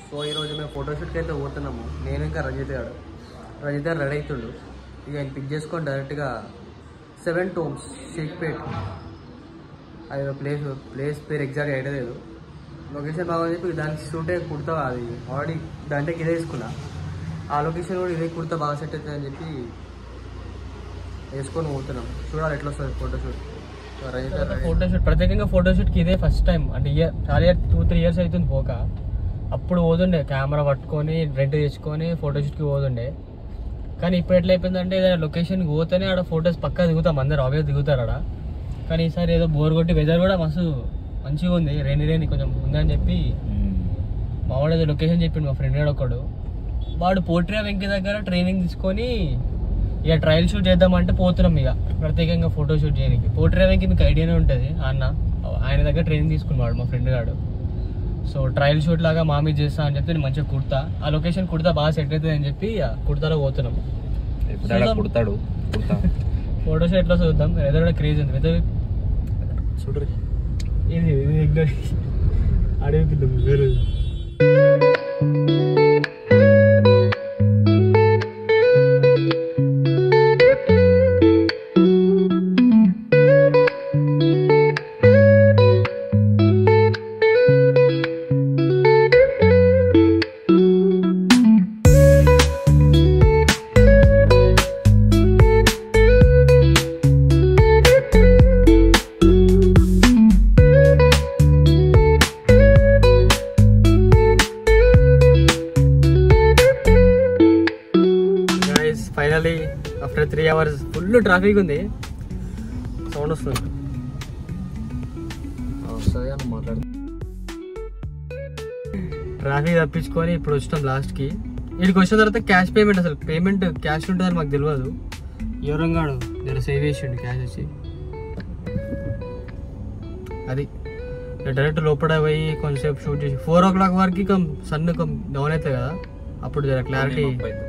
So ఈరోజు మేము ఫోటోషూట్కి అయితే పోతున్నాము నేను ఇంకా రజిత్ గారు రజిత్ గారు రెడీ అవుతుండు ఇక ఆయన పిక్ చేసుకొని డైరెక్ట్గా సెవెన్ టోమ్స్ షేక్పేట్ అది ప్లేస్ ప్లేస్ పేరు ఎగ్జాక్ట్ ఐడియా లేదు లొకేషన్ బాగా చెప్పి దానికి షూటే కుర్తా అది ఆల్రెడీ దాంట్లోకి ఇదే తీసుకున్నా ఆ లొకేషన్ కూడా ఇదే కుర్తా బాగా సెట్ అవుతుంది అని చెప్పి వేసుకొని పోతున్నాం చూడాలి ఎట్లా వస్తుంది ఫోటోషూట్ రజిత్ గారు ready. ఫోటోషూట్ ప్రత్యేకంగా ఫోటోషూట్కి ఇదే ఫస్ట్ టైం అంటే ఇయర్ చాలా ఇయర్ టూ త్రీ ఇయర్స్ అవుతుంది పోక అప్పుడు పోతుండే కెమెరా పట్టుకొని రెంట్ తెచ్చుకొని ఫోటోషూట్కి పోతుండే కానీ ఇప్పుడు ఎట్లా అయిపోయిందంటే ఏదైనా లొకేషన్కి పోతేనే ఆడ ఫొటోస్ పక్కా దిగుతాం అందరు ఆబ్వియస్ దిగుతారు ఆడ కానీ ఈసారి ఏదో బోర్ కొట్టి వెదర్ కూడా మస్తు మంచిగా ఉంది రేని రేని కొంచెం ఉందని చెప్పి మా వాడు ఏదో లొకేషన్ చెప్పిండు మా ఫ్రెండ్ గారు ఒకడు వాడు పోట్రియా వెంకి దగ్గర ట్రైనింగ్ తీసుకొని ఇక ట్రయల్ షూట్ చేద్దామంటే పోతున్నాం ఇక ప్రత్యేకంగా ఫోటో షూట్ చేయడానికి పోట్రియా వెంకి మీకు ఐడియానే ఉంటుంది అన్న ఆయన దగ్గర ట్రైనింగ్ తీసుకున్నాడు మా ఫ్రెండ్ గాడు సో ట్రయల్ షూట్ లాగా మా మీద చేస్తా అని చెప్పి నేను మంచిగా కుర్తా ఆ లొకేషన్ కుర్తా బాగా సెట్ అవుతుంది అని చెప్పి ఆ కుర్తాలో పోతున్నాం ఎప్పుడు అలా కుడతాడు కుడతా ఫోటో షూట్ ఎట్లా చూద్దాం వెదర్ కూడా క్రేజ్ ఉంది వెదర్ చూడరు ఇది ఇది ఇగ్నోర్ అడిగిద్దాం వేరే guys finally after three hours full traffic ఉంది సౌండ్ వస్తుంది వస్తుంది అని మాట్లాడు ట్రాఫిక్ తప్పించుకొని ఇప్పుడు వచ్చినాం లాస్ట్కి ఇక్కడికి వచ్చిన తర్వాత క్యాష్ పేమెంట్ అసలు పేమెంట్ క్యాష్ ఉంటుందని మాకు తెలియదు ఎవరంగాడు జర సేవ్ చేసిండు క్యాష్ వచ్చి అది డైరెక్ట్ లోపల పోయి కొంచెంసేపు షూట్ చేసి ఫోర్ ఓ క్లాక్ వరకు కం సన్ కం డౌన్ అవుతుంది కదా అప్పుడు జర క్లారిటీ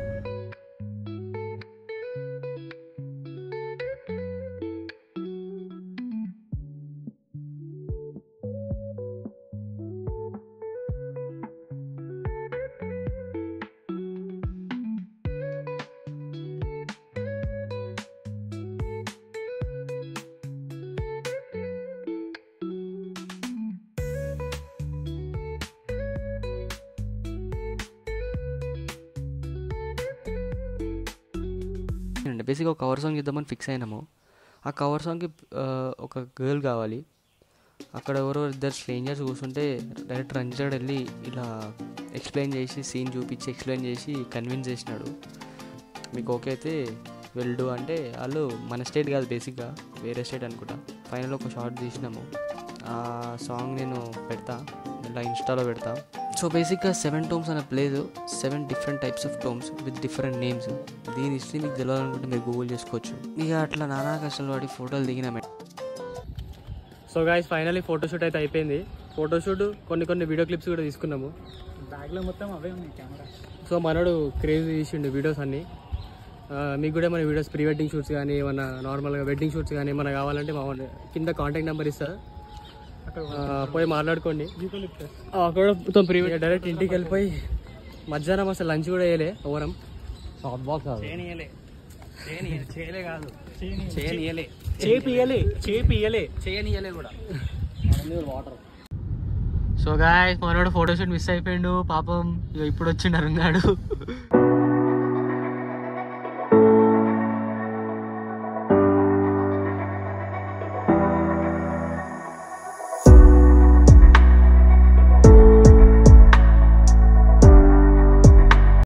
అండి బేసిక్గా ఒక కవర్ సాంగ్ ఇద్దామని ఫిక్స్ అయినాము ఆ కవర్ సాంగ్కి ఆ, ఒక గర్ల్ కావాలి అక్కడ ఎవరో ఇద్దరు స్ట్రేంజర్స్ కూర్చుంటే డైరెక్ట్ రంజాడ్ వెళ్ళి ఇలా ఎక్స్ప్లెయిన్ చేసి సీన్ చూపించి ఎక్స్ప్లెయిన్ చేసి కన్విన్స్ చేసినాడు మీకు ఓకే అయితే వెల్డు అంటే వాళ్ళు మన స్టేట్ కాదు బేసిక్గా వేరే స్టేట్ అనుకుంటా ఫైనల్ ఒక షార్ట్ తీసినాము ఆ సాంగ్ నేను పెడతా ఇలా ఇన్స్టాలో పెడతా సో బేసిక్గా సెవెన్ టోమ్స్ అనే place seven different types of tombs with different names దీని హిస్టరీ మీకు తెలియాలనుకుంటే మీరు గూగుల్ చేసుకోవచ్చు ఇక అట్లా నానా కష్టాలు పడి ఫోటోలు దిగినామే సో గాయస్ ఫైనలీ ఫోటోషూట్ అయితే అయిపోయింది ఫోటోషూట్ కొన్ని కొన్ని వీడియో క్లిప్స్ కూడా తీసుకున్నాము బ్యాగ్లో మొత్తం అవే ఉన్నాయి కెమెరా సో మనోడు క్రేజ్ తీసిండు వీడియోస్ అన్ని ఆ, మీకు కూడా మన వీడియోస్ ప్రీ వెడ్డింగ్ షూట్స్ కానీ ఏమన్నా నార్మల్గా వెడ్డింగ్ షూట్స్ కానీ ఏమన్నా కావాలంటే మా వాడు కింద కాంటాక్ట్ నెంబర్ ఇస్తా ఆ, పోయి మాట్లాడుకోండి ఆ, అక్కడ మొత్తం ప్రీ డైరెక్ట్ ఇంటికి వెళ్ళిపోయి మధ్యాహ్నం అసలు లంచ్ కూడా వేయలే ఓవరం షార్ట్ బాక్స్ చేయలే చేయలే కాదు చేయనియలే చేపియలే చేపియలే చేయనియలే కూడా వాటర్ సో గాయస్ మనోడు ఫోటోషూట్ మిస్ అయిపోయిండు పాపం ఇగో ఇప్పుడు వచ్చిండు అరుంగాడు